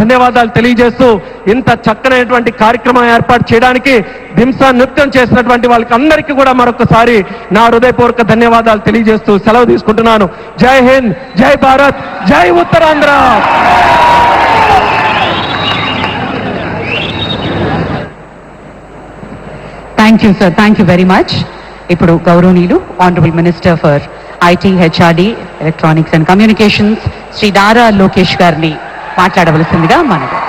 ధన్యవాదాలు తెలియజేస్తూ ఇంత చక్కనైనటువంటి కార్యక్రమం ఏర్పాటు చేయడానికి భింస నృత్యం చేసినటువంటి వాళ్ళకి అందరికీ కూడా మరొకసారి నా హృదయపూర్వక ధన్యవాదాలు తెలియజేస్తూ సెలవు తీసుకుంటున్నాను జై హింద్ జై భారత్ జై Uttarandhra thank you sir thank you very much ఇప్పుడు గౌరవనీయులు honourable minister for IT HRD electronics and communications Shri Dara Lokesh గారిని మాట్లాడవలసిందిగా మనకు